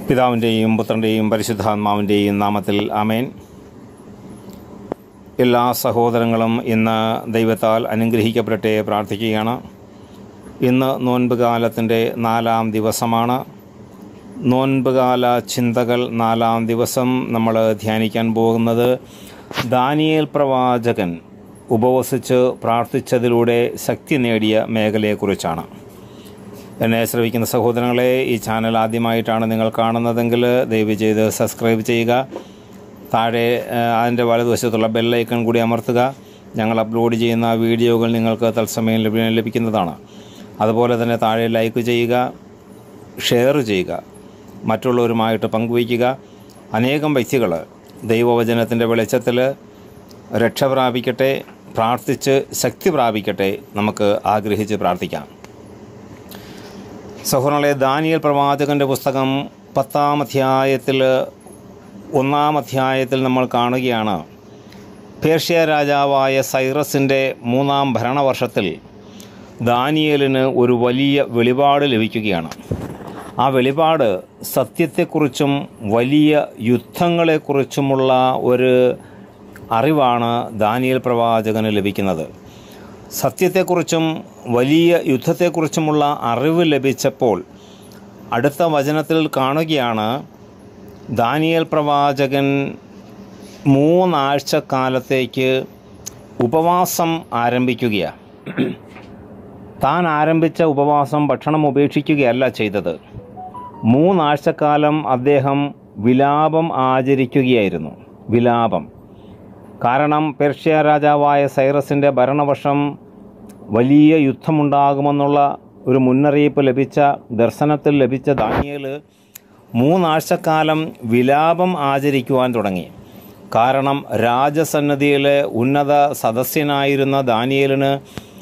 പിതാവിൻ്റെയും പുത്രൻ്റെയും പരിശുദ്ധാത്മാവിൻ്റെയും നാമത്തിൽ ആമേൻ എല്ലാ സഹോദരങ്ങളും ഇന്ന് ദൈവത്താൽ അനുഗ്രഹിക്കപ്പെടട്ടെ പ്രാർത്ഥിക്കുകയാണ് ഇന്ന് നോൻപ് കാലത്തിൻ്റെ നാലാം ദിവസമാണ് നോൻപ് കാല ചിന്തകൾ നാലാം ദിവസം നമ്മൾ ധ്യാനിക്കാൻ പോകുന്നത് ദാനിയേൽ പ്രവാചകൻ ഉപവസിച്ച് പ്രാർത്ഥിച്ചതിലൂടെ ശക്തി നേടിയ മേഖലയെക്കുറിച്ചാണ് എന്നെ ശ്രവിക്കുന്ന സഹോദരങ്ങളെ ഈ ചാനൽ ആദ്യമായിട്ടാണ് നിങ്ങൾ കാണുന്നതെങ്കിൽ ദയവ് ചെയ്ത് സബ്സ്ക്രൈബ് ചെയ്യുക താഴെ ആ, അതിൻ്റെ വലതുവശത്തുള്ള ബെല്ലൈക്കൺ കൂടി അമർത്തുക ഞങ്ങൾ അപ്ലോഡ് ചെയ്യുന്ന വീഡിയോകൾ നിങ്ങൾക്ക് തത്സമയം ലഭ്യ- ലഭിക്കുന്നതാണ് അതുപോലെ തന്നെ താഴെ ലൈക്ക് ചെയ്യുക ഷെയർ ചെയ്യുക മറ്റുള്ളവരുമായിട്ട് പങ്കുവയ്ക്കുക അനേകം വ്യക്തികൾ ദൈവവചനത്തിൻ്റെ വെളിച്ചത്തിൽ രക്ഷ പ്രാപിക്കട്ടെ പ്രാർത്ഥിച്ച് ശക്തി പ്രാപിക്കട്ടെ നമുക്ക് ആഗ്രഹിച്ച് പ്രാർത്ഥിക്കാം സഹോദരങ്ങളെ ദാനിയൽ പ്രവാചകൻ്റെ പുസ്തകം പത്താം അധ്യായത്തിൽ ഒന്നാം അധ്യായത്തിൽ നമ്മൾ കാണുകയാണ് പേർഷ്യ രാജാവായ സൈറസിൻ്റെ മൂന്നാം ഭരണവർഷത്തിൽ ദാനിയേലിന് ഒരു വലിയ വെളിപാട് ലഭിക്കുകയാണ് ആ വെളിപാട് സത്യത്തെക്കുറിച്ചും വലിയ യുദ്ധങ്ങളെക്കുറിച്ചുമുള്ള ഒരു അറിവാണ് ദാനിയേൽ പ്രവാചകന് ലഭിക്കുന്നത് സത്യത്തെക്കുറിച്ചും വലിയ യുദ്ധത്തെക്കുറിച്ചുമുള്ള അറിവ് ലഭിച്ചപ്പോൾ അടുത്ത വചനത്തിൽ കാണുകയാണ് ദാനിയേൽ പ്രവാചകൻ മൂന്നാഴ്ച കാലത്തേക്ക് ഉപവാസം ആരംഭിക്കുകയാണ് താൻ ആരംഭിച്ച ഉപവാസം ഭക്ഷണം ഉപേക്ഷിക്കുകയല്ല ചെയ്തത് മൂന്നാഴ്ചക്കാലം അദ്ദേഹം വിലാപം ആചരിക്കുകയായിരുന്നു വിലാപം കാരണം പെർഷ്യ രാജാവായ സൈറസിൻ്റെ ഭരണവർഷം വലിയ യുദ്ധമുണ്ടാകുമെന്നുള്ള ഒരു മുന്നറിയിപ്പ് ലഭിച്ച ദർശനത്തിൽ ലഭിച്ച ദാനിയേൽ മൂന്നാഴ്ചക്കാലം വിലാപം ആചരിക്കുവാൻ തുടങ്ങി കാരണം രാജസന്നദ്ധിയിലെ ഉന്നത സദസ്യനായിരുന്ന ദാനിയേലിന്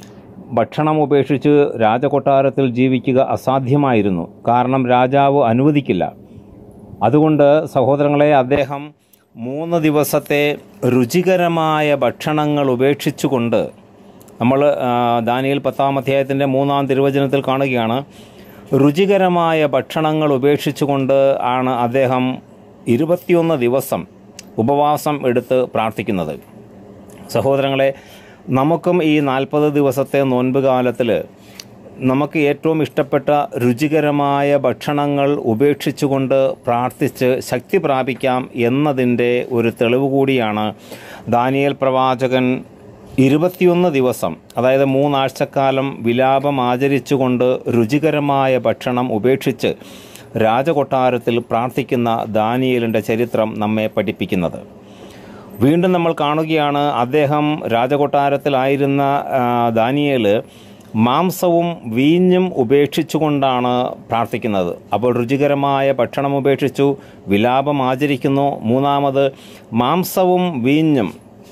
ഭക്ഷണം ഉപേക്ഷിച്ച് രാജകൊട്ടാരത്തിൽ ജീവിക്കുക അസാധ്യമായിരുന്നു കാരണം രാജാവ് അനുവദിക്കില്ല അതുകൊണ്ട് സഹോദരങ്ങളെ അദ്ദേഹം മൂന്ന് ദിവസത്തെ രുചികരമായ ഭക്ഷണങ്ങൾ ഉപേക്ഷിച്ചുകൊണ്ട് നമ്മൾ ആ, ദാനിയേൽ പത്താം അധ്യായത്തിൻ്റെ മൂന്നാം തിരുവചനത്തിൽ കാണുകയാണ് രുചികരമായ ഭക്ഷണങ്ങൾ ഉപേക്ഷിച്ചുകൊണ്ട് ആണ് അദ്ദേഹം ഇരുപത്തിയൊന്ന് ദിവസം ഉപവാസം എടുത്ത് പ്രാർത്ഥിക്കുന്നത് സഹോദരങ്ങളെ നമുക്കും ഈ നാൽപ്പത് ദിവസത്തെ നോൻപ് കാലത്തിൽ നമുക്ക് ഏറ്റവും ഇഷ്ടപ്പെട്ട രുചികരമായ ഭക്ഷണങ്ങൾ ഉപേക്ഷിച്ചുകൊണ്ട് പ്രാർത്ഥിച്ച് ശക്തി പ്രാപിക്കാം എന്നതിൻ്റെ ഒരു തെളിവ് കൂടിയാണ് ദാനിയേൽ പ്രവാചകൻ ഇരുപത്തിയൊന്ന് ദിവസം അതായത് മൂന്നാഴ്ചക്കാലം വിലാപം ആചരിച്ചുകൊണ്ട് രുചികരമായ ഭക്ഷണം ഉപേക്ഷിച്ച് രാജകൊട്ടാരത്തിൽ പ്രാർത്ഥിക്കുന്ന ദാനിയേലിൻ്റെ ചരിത്രം നമ്മെ പഠിപ്പിക്കുന്നത് വീണ്ടും നമ്മൾ കാണുകയാണ് അദ്ദേഹം രാജകൊട്ടാരത്തിലായിരുന്ന ആ, ദാനിയേല് മാംസവും വീഞ്ഞും ഉപേക്ഷിച്ചുകൊണ്ടാണ് പ്രാർത്ഥിക്കുന്നത് അപ്പോൾ രുചികരമായ ഭക്ഷണം ഉപേക്ഷിച്ചു വിലാപം ആചരിക്കുന്നു മൂന്നാമത് മാംസവും വീഞ്ഞും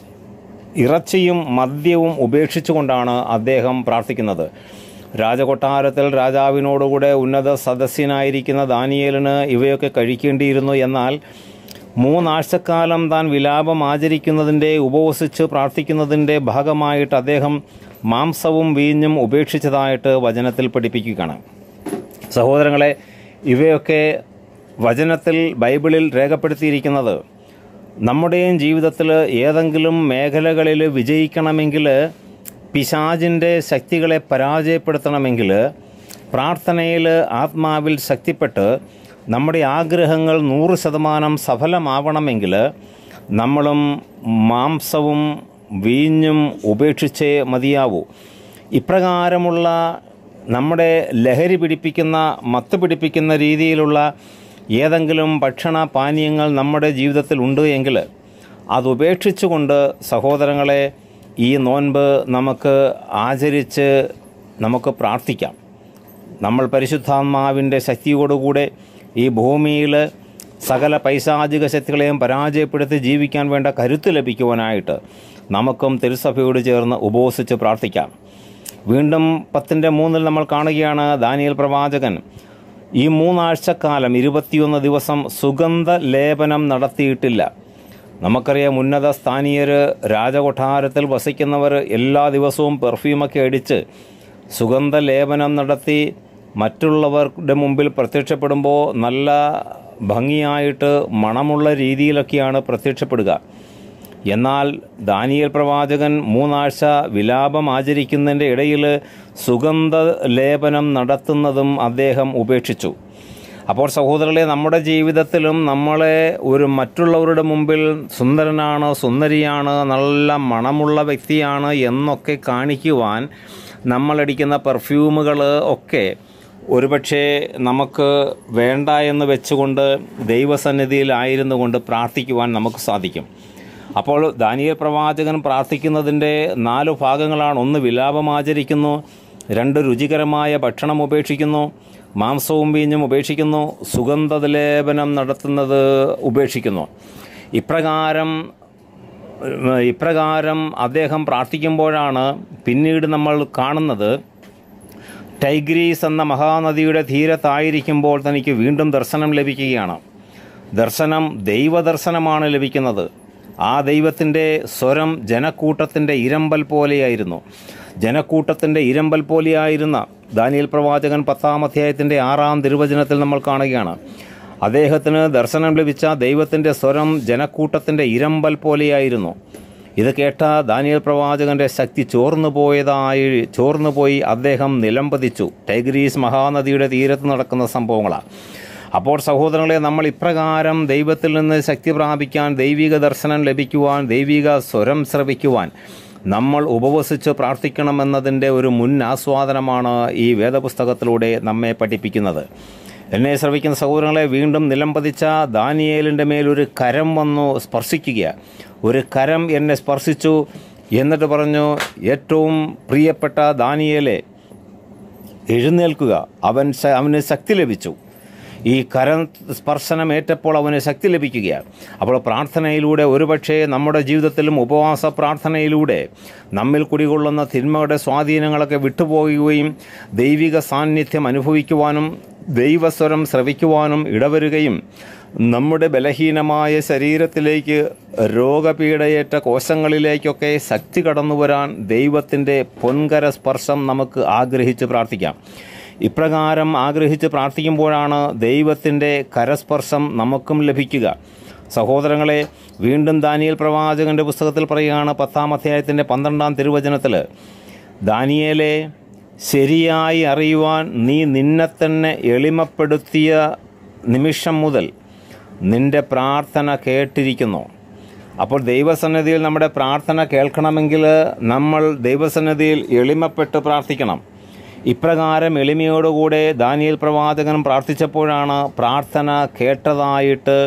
ഇറച്ചിയും മദ്യവും ഉപേക്ഷിച്ചുകൊണ്ടാണ് അദ്ദേഹം പ്രാർത്ഥിക്കുന്നത് രാജകൊട്ടാരത്തിൽ രാജാവിനോടുകൂടെ ഉന്നത സദസ്യനായിരിക്കുന്ന ദാനിയേലിന് ഇവയൊക്കെ കഴിക്കേണ്ടിയിരുന്നു എന്നാൽ മൂന്നാഴ്ചക്കാലം താൻ വിലാപം ആചരിക്കുന്നതിൻ്റെ ഉപവസിച്ച് പ്രാർത്ഥിക്കുന്നതിൻ്റെ ഭാഗമായിട്ട് അദ്ദേഹം മാംസവും വീഞ്ഞും ഉപേക്ഷിച്ചതായിട്ട് വചനത്തിൽ പഠിപ്പിക്കുകയാണ് സഹോദരങ്ങളെ ഇവയൊക്കെ വചനത്തിൽ ബൈബിളിൽ രേഖപ്പെടുത്തിയിരിക്കുന്നത് നമ്മുടെയും ജീവിതത്തിൽ ഏതെങ്കിലും മേഖലകളിൽ വിജയിക്കണമെങ്കിൽ പിശാചിൻ്റെ ശക്തികളെ പരാജയപ്പെടുത്തണമെങ്കിൽ പ്രാർത്ഥനയിൽ ആത്മാവിൽ ശക്തിപ്പെട്ട് നമ്മുടെ ആഗ്രഹങ്ങൾ നൂറ് ശതമാനം സഫലമാവണമെങ്കിൽ നമ്മളും മാംസവും വീഞ്ഞും ഉപേക്ഷിച്ചേ മതിയാവൂ ഇപ്രകാരമുള്ള നമ്മുടെ ലഹരി പിടിപ്പിക്കുന്ന മത്ത് പിടിപ്പിക്കുന്ന രീതിയിലുള്ള ഏതെങ്കിലും ഭക്ഷണ പാനീയങ്ങൾ നമ്മുടെ ജീവിതത്തിൽ ഉണ്ട് എങ്കിൽ അത് ഉപേക്ഷിച്ചുകൊണ്ട് സഹോദരങ്ങളെ ഈ നോൻപ് നമുക്ക് ആചരിച്ച് നമുക്ക് പ്രാർത്ഥിക്കാം നമ്മൾ പരിശുദ്ധാത്മാവിൻ്റെ ശക്തിയോടുകൂടെ ഈ ഭൂമിയിൽ സകല പൈശാചിക ശക്തികളെയും പരാജയപ്പെടുത്തി ജീവിക്കാൻ വേണ്ട കരുത്ത് ലഭിക്കുവാനായിട്ട് നമുക്കും തിരുസഭയോട് ചേർന്ന് ഉപവസിച്ച് പ്രാർത്ഥിക്കാം വീണ്ടും പത്തിൻ്റെ മൂന്നിൽ നമ്മൾ കാണുകയാണ് ദാനിയൽ പ്രവാചകൻ ഈ മൂന്നാഴ്ചക്കാലം ഇരുപത്തിയൊന്ന് ദിവസം സുഗന്ധ ലേപനം നടത്തിയിട്ടില്ല നമുക്കറിയാം ഉന്നത സ്ഥാനീയർ രാജകൊട്ടാരത്തിൽ വസിക്കുന്നവർ എല്ലാ ദിവസവും പെർഫ്യൂമൊക്കെ അടിച്ച് സുഗന്ധ ലേപനം നടത്തി മറ്റുള്ളവരുടെ മുമ്പിൽ പ്രത്യക്ഷപ്പെടുമ്പോൾ നല്ല ഭംഗിയായിട്ട് മണമുള്ള രീതിയിലൊക്കെയാണ് പ്രത്യക്ഷപ്പെടുക എന്നാൽ ദാനിയൽ പ്രവാചകൻ മൂന്നാഴ്ച വിലാപം ആചരിക്കുന്നതിൻ്റെ ഇടയിൽ സുഗന്ധ ലേപനം നടത്തുന്നതും അദ്ദേഹം ഉപേക്ഷിച്ചു അപ്പോൾ സഹോദരങ്ങളെ നമ്മുടെ ജീവിതത്തിലും നമ്മളെ ഒരു മറ്റുള്ളവരുടെ മുമ്പിൽ സുന്ദരനാണ് സുന്ദരിയാണ് നല്ല മണമുള്ള വ്യക്തിയാണ് എന്നൊക്കെ കാണിക്കുവാൻ നമ്മളടിക്കുന്ന പെർഫ്യൂമുകൾ ഒക്കെ ഒരുപക്ഷെ നമുക്ക് വേണ്ട എന്ന് വെച്ചുകൊണ്ട് ദൈവസന്നിധിയിലായിരുന്നു കൊണ്ട് പ്രാർത്ഥിക്കുവാൻ നമുക്ക് സാധിക്കും അപ്പോൾ ദാനിയൽ പ്രവാചകൻ പ്രാർത്ഥിക്കുന്നതിൻ്റെ നാല് ഭാഗങ്ങളാണ് ഒന്ന് വിലാപം ആചരിക്കുന്നു രണ്ട് രുചികരമായ ഭക്ഷണം ഉപേക്ഷിക്കുന്നു മാംസവും വീഞ്ഞും ഉപേക്ഷിക്കുന്നു സുഗന്ധലേപനം നടത്തുന്നത് ഉപേക്ഷിക്കുന്നു ഇപ്രകാരം ഇപ്രകാരം അദ്ദേഹം പ്രാർത്ഥിക്കുമ്പോഴാണ് പിന്നീട് നമ്മൾ കാണുന്നത് ടൈഗ്രീസ് എന്ന മഹാനദിയുടെ തീരത്തായിരിക്കുമ്പോൾ തനിക്ക് വീണ്ടും ദർശനം ലഭിക്കുകയാണ് ദർശനം ദൈവദർശനമാണ് ലഭിക്കുന്നത് ആ ദൈവത്തിൻ്റെ സ്വരം ജനക്കൂട്ടത്തിൻ്റെ ഇരമ്പൽ പോലെയായിരുന്നു ജനക്കൂട്ടത്തിൻ്റെ ഇരമ്പൽ പോലെയായിരുന്ന ദാനിയൽ പ്രവാചകൻ പത്താം അധ്യായത്തിൻ്റെ ആറാം തിരുവചനത്തിൽ നമ്മൾ കാണുകയാണ് അദ്ദേഹത്തിന് ദർശനം ലഭിച്ച ദൈവത്തിൻ്റെ സ്വരം ജനക്കൂട്ടത്തിൻ്റെ ഇരമ്പൽ പോലെയായിരുന്നു ഇത് കേട്ട ദാനിയൽ പ്രവാചകന്റെ ശക്തി ചോർന്നു പോയതായി ചോർന്നു പോയി അദ്ദേഹം നിലംപതിച്ചു ടൈഗ്രീസ് മഹാനദിയുടെ തീരത്ത് നടക്കുന്ന സംഭവങ്ങളാണ് അപ്പോൾ സഹോദരങ്ങളെ നമ്മൾ ഇപ്രകാരം ദൈവത്തിൽ നിന്ന് ശക്തി പ്രാപിക്കാൻ ദൈവിക ദർശനം ലഭിക്കുവാൻ ദൈവിക സ്വരം ശ്രവിക്കുവാൻ നമ്മൾ ഉപവസിച്ച് പ്രാർത്ഥിക്കണമെന്നതിൻ്റെ ഒരു മുൻ ആസ്വാദനമാണ് ഈ വേദപുസ്തകത്തിലൂടെ നമ്മെ പഠിപ്പിക്കുന്നത് എന്നെ ശ്രവിക്കുന്ന സഹോദരങ്ങളെ വീണ്ടും നിലംപതിച്ച ദാനിയേലിൻ്റെ മേൽ ഒരു കരം വന്നു സ്പർശിക്കുക ഒരു കരം എന്നെ സ്പർശിച്ചു എന്നിട്ട് പറഞ്ഞു ഏറ്റവും പ്രിയപ്പെട്ട ദാനിയേലെ എഴുന്നേൽക്കുക അവൻ ശ- അവന് ശക്തി ലഭിച്ചു ഈ കരം സ്പർശനം ഏറ്റപ്പോൾ അവന് ശക്തി ലഭിക്കുകയാണ് അപ്പോൾ പ്രാർത്ഥനയിലൂടെ ഒരുപക്ഷെ നമ്മുടെ ജീവിതത്തിലും ഉപവാസ പ്രാർത്ഥനയിലൂടെ നമ്മിൽ കുടികൊള്ളുന്ന തിന്മയുടെ സ്വാധീനങ്ങളൊക്കെ വിട്ടുപോകുകയും ദൈവിക സാന്നിധ്യം അനുഭവിക്കുവാനും ദൈവസ്വരം ശ്രവിക്കുവാനും ഇടവരുകയും നമ്മുടെ ബലഹീനമായ ശരീരത്തിലേക്ക് രോഗപീഡയേറ്റ കോശങ്ങളിലേക്കൊക്കെ ശക്തി കടന്നു വരാൻ ദൈവത്തിൻ്റെ പൊൻകര സ്പർശം നമുക്ക് ആഗ്രഹിച്ച് പ്രാർത്ഥിക്കാം ഇപ്രകാരം ആഗ്രഹിച്ച് പ്രാർത്ഥിക്കുമ്പോഴാണ് ദൈവത്തിൻ്റെ കരസ്പർശം നമുക്കും ലഭിക്കുക സഹോദരങ്ങളെ വീണ്ടും ദാനിയേൽ പ്രവാചകന്റെ പുസ്തകത്തിൽ പറയുകയാണ് പത്താം അധ്യായത്തിൻ്റെ പന്ത്രണ്ടാം തിരുവചനത്തിൽ ദാനിയേലെ ശരിയായി അറിയുവാൻ നീ നിന്നെ തന്നെ എളിമപ്പെടുത്തിയ നിമിഷം മുതൽ നിന്റെ പ്രാർത്ഥന കേട്ടിരിക്കുന്നു അപ്പോൾ ദൈവസന്നിധിയിൽ നമ്മുടെ പ്രാർത്ഥന കേൾക്കണമെങ്കിൽ നമ്മൾ ദൈവസന്നിധിയിൽ എളിമപ്പെട്ട് പ്രാർത്ഥിക്കണം ഇപ്രകാരം എളിമയോടുകൂടെ ദാനിയേൽ പ്രവാചകൻ പ്രാർത്ഥിച്ചപ്പോഴാണ് പ്രാർത്ഥന കേട്ടതായിട്ട്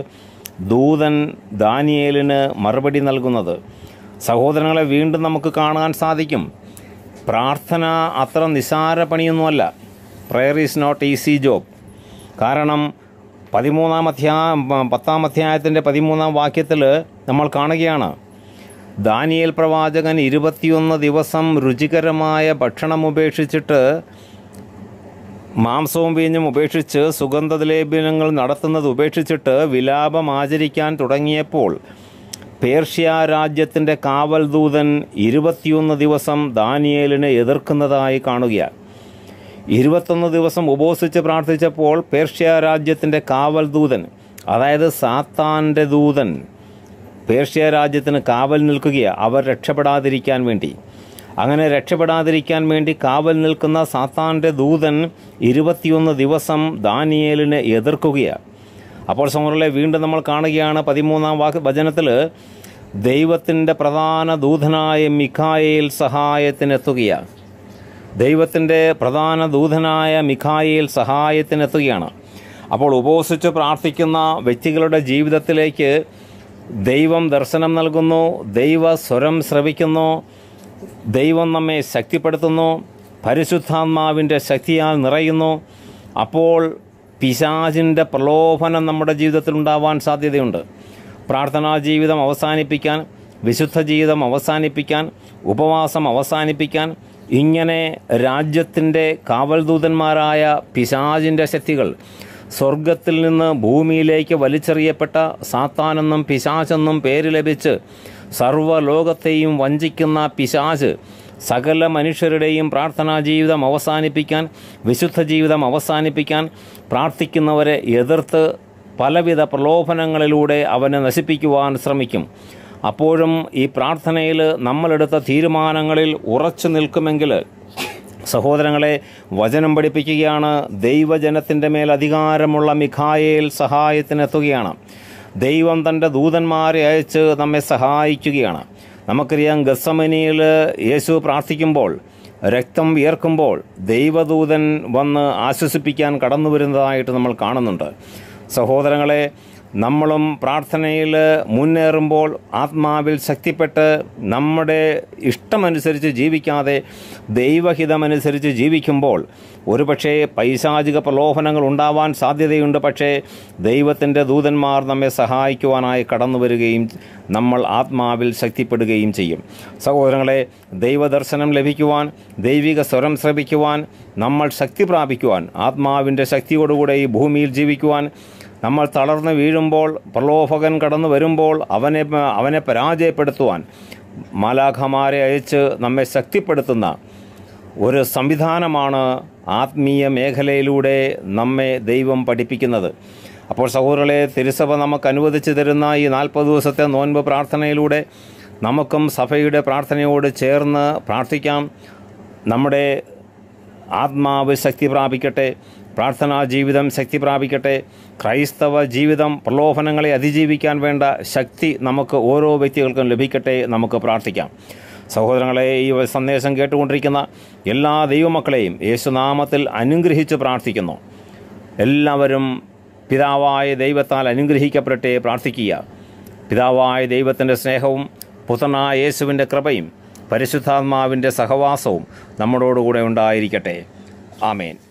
ദൂതൻ ദാനിയേലിന് മറുപടി നൽകുന്നത് സഹോദരങ്ങളെ വീണ്ടും നമുക്ക് കാണാൻ സാധിക്കും പ്രാർത്ഥന അത്ര നിസാര പണിയൊന്നുമല്ല prayer is not easy job കാരണം പതിമൂന്നാം അധ്യായം പത്താം അധ്യായത്തിൻ്റെ പതിമൂന്നാം വാക്യത്തിൽ നമ്മൾ കാണുകയാണ് ദാനിയേൽ പ്രവാചകൻ ഇരുപത്തിയൊന്ന് ദിവസം രുചികരമായ ഭക്ഷണം ഉപേക്ഷിച്ചിട്ട് മാംസവും വീഞ്ഞും ഉപേക്ഷിച്ച് സുഗന്ധലേപനങ്ങൾ നടത്തുന്നത് ഉപേക്ഷിച്ചിട്ട് വിലാപം ആചരിക്കാൻ തുടങ്ങിയപ്പോൾ പേർഷ്യ രാജ്യത്തിൻ്റെ കാവൽ ദൂതൻ ഇരുപത്തിയൊന്ന് ദിവസം ദാനിയേലിനെ എതിർക്കുന്നതായി കാണുകയാണ് ഇരുപത്തൊന്ന് ദിവസം ഉപവസിച്ച് പ്രാർത്ഥിച്ചപ്പോൾ പേർഷ്യ രാജ്യത്തിൻ്റെ കാവൽ ദൂതൻ അതായത് സാത്താൻ്റെ ദൂതൻ പേർഷ്യ രാജ്യത്തിന് കാവൽ നിൽക്കുകയാണ് അവർ രക്ഷപ്പെടാതിരിക്കാൻ വേണ്ടി അങ്ങനെ രക്ഷപ്പെടാതിരിക്കാൻ വേണ്ടി കാവൽ നിൽക്കുന്ന സാത്താൻ്റെ ദൂതൻ ഇരുപത്തിയൊന്ന് ദിവസം ദാനിയേലിനെ എതിർക്കുകയാണ് അപ്പോൾ സമറിലെ വീണ്ടും നമ്മൾ കാണുകയാണ് പതിമൂന്നാം വാക്ക് വചനത്തിൽ ദൈവത്തിൻ്റെ പ്രധാന ദൂതനായ മിഖായേൽ സഹായത്തിനെത്തുകയാണ് ദൈവത്തിൻ്റെ പ്രധാന ദൂതനായ മിഖായേൽ സഹായത്തിനെത്തുകയാണ് അപ്പോൾ ഉപവസിച്ച് പ്രാർത്ഥിക്കുന്ന വ്യക്തികളുടെ ജീവിതത്തിലേക്ക് ദൈവം ദർശനം നൽകുന്നു ദൈവ സ്വരം ശ്രവിക്കുന്നു ദൈവം നമ്മെ ശക്തിപ്പെടുത്തുന്നു പരിശുദ്ധാത്മാവിൻ്റെ ശക്തിയാൽ നിറയുന്നു അപ്പോൾ പിശാചിൻ്റെ പ്രലോഭനം നമ്മുടെ ജീവിതത്തിൽ ഉണ്ടാവാൻ സാധ്യതയുണ്ട് പ്രാർത്ഥനാ ജീവിതം അവസാനിപ്പിക്കാൻ വിശുദ്ധ ജീവിതം അവസാനിപ്പിക്കാൻ ഉപവാസം അവസാനിപ്പിക്കാൻ ഇങ്ങനെ രാജ്യത്തിൻ്റെ കാവൽദൂതന്മാരായ പിശാചിൻ്റെ ശക്തികൾ സ്വർഗത്തിൽ നിന്ന് ഭൂമിയിലേക്ക് വലിച്ചെറിയപ്പെട്ട സാത്താനെന്നും പിശാചെന്നും പേര് ലഭിച്ച് സർവ്വലോകത്തെയും വഞ്ചിക്കുന്ന പിശാച് സകല മനുഷ്യരുടെയും പ്രാർത്ഥനാ ജീവിതം അവസാനിപ്പിക്കാൻ വിശുദ്ധ ജീവിതം അവസാനിപ്പിക്കാൻ പ്രാർത്ഥിക്കുന്നവരെ എതിർത്ത് പലവിധ പ്രലോഭനങ്ങളിലൂടെ അവനെ നശിപ്പിക്കുവാൻ ശ്രമിക്കും അപ്പോഴും ഈ പ്രാർത്ഥനയിൽ നമ്മളെടുത്ത തീരുമാനങ്ങളിൽ ഉറച്ചു നിൽക്കുമെങ്കിൽ സഹോദരങ്ങളെ വചനം പഠിപ്പിക്കുകയാണ് ദൈവജനത്തിൻ്റെ മേൽ അധികാരമുള്ള മിഖായേൽ സഹായത്തിനെത്തുകയാണ് ദൈവം തൻ്റെ ദൂതന്മാരെ അയച്ച് നമ്മെ സഹായിക്കുകയാണ് നമുക്കറിയാം ഗസമനിയിൽ യേശു പ്രാർത്ഥിക്കുമ്പോൾ രക്തം വിയർക്കുമ്പോൾ ദൈവദൂതൻ വന്ന് ആശ്വസിപ്പിക്കാൻ കടന്നു വരുന്നതായിട്ട് നമ്മൾ കാണുന്നുണ്ട് സഹോദരങ്ങളെ നമ്മളും പ്രാർത്ഥനയിൽ മുന്നേറുമ്പോൾ ആത്മാവിൽ ശക്തിപ്പെട്ട് നമ്മുടെ ഇഷ്ടമനുസരിച്ച് ജീവിക്കാതെ ദൈവഹിതമനുസരിച്ച് ജീവിക്കുമ്പോൾ ഒരുപക്ഷേ പൈശാചിക പ്രലോഭനങ്ങൾ ഉണ്ടാവാൻ സാധ്യതയുണ്ട് പക്ഷേ ദൈവത്തിൻ്റെ ദൂതന്മാർ നമ്മെ സഹായിക്കുവാനായി കടന്നു വരികയും നമ്മൾ ആത്മാവിൽ ശക്തിപ്പെടുകയും ചെയ്യും സഹോദരങ്ങളെ ദൈവദർശനം ലഭിക്കുവാൻ ദൈവിക സ്വരം ശ്രവിക്കുവാൻ നമ്മൾ ശക്തി പ്രാപിക്കുവാൻ ആത്മാവിൻ്റെ ശക്തിയോടുകൂടെ ഈ ഭൂമിയിൽ ജീവിക്കുവാൻ നമ്മൾ തളർന്ന് വീഴുമ്പോൾ പ്രലോഭകൻ കടന്നു വരുമ്പോൾ അവനെ അവനെ പരാജയപ്പെടുത്തുവാൻ മാലാഖമാരെ അയച്ച് നമ്മെ ശക്തിപ്പെടുത്തുന്ന ഒരു സംവിധാനമാണ് ആത്മീയ മേഖലയിലൂടെ നമ്മെ ദൈവം പഠിപ്പിക്കുന്നത് അപ്പോൾ സഹോദരങ്ങളെ തിരുസഭ നമുക്ക് അനുവദിച്ചു തരുന്ന ഈ നാൽപ്പത് ദിവസത്തെ നോൻപ് പ്രാർത്ഥനയിലൂടെ നമുക്കും സഭയുടെ പ്രാർത്ഥനയോട് ചേർന്ന് പ്രാർത്ഥിക്കാം നമ്മുടെ ആത്മാവ് ശക്തി പ്രാപിക്കട്ടെ പ്രാർത്ഥനാ ജീവിതം ശക്തി പ്രാപിക്കട്ടെ ക്രൈസ്തവ ജീവിതം പ്രലോഭനങ്ങളെ അതിജീവിക്കാൻ വേണ്ട ശക്തി നമുക്ക് ഓരോ വ്യക്തികൾക്കും ലഭിക്കട്ടെ നമുക്ക് പ്രാർത്ഥിക്കാം സഹോദരങ്ങളെ ഈ സന്ദേശം കേട്ടുകൊണ്ടിരിക്കുന്ന എല്ലാ ദൈവമക്കളെയും യേശുനാമത്തിൽ അനുഗ്രഹിച്ച് പ്രാർത്ഥിക്കുന്നു എല്ലാവരും പിതാവായ ദൈവത്താൽ അനുഗ്രഹിക്കപ്പെടട്ടെ പ്രാർത്ഥിക്കുക പിതാവായ ദൈവത്തിൻ്റെ സ്നേഹവും പുത്രനായ യേശുവിൻ്റെ കൃപയും പരിശുദ്ധാത്മാവിൻ്റെ സഹവാസവും നമ്മളോടുകൂടെ ഉണ്ടായിരിക്കട്ടെ ആമേൻ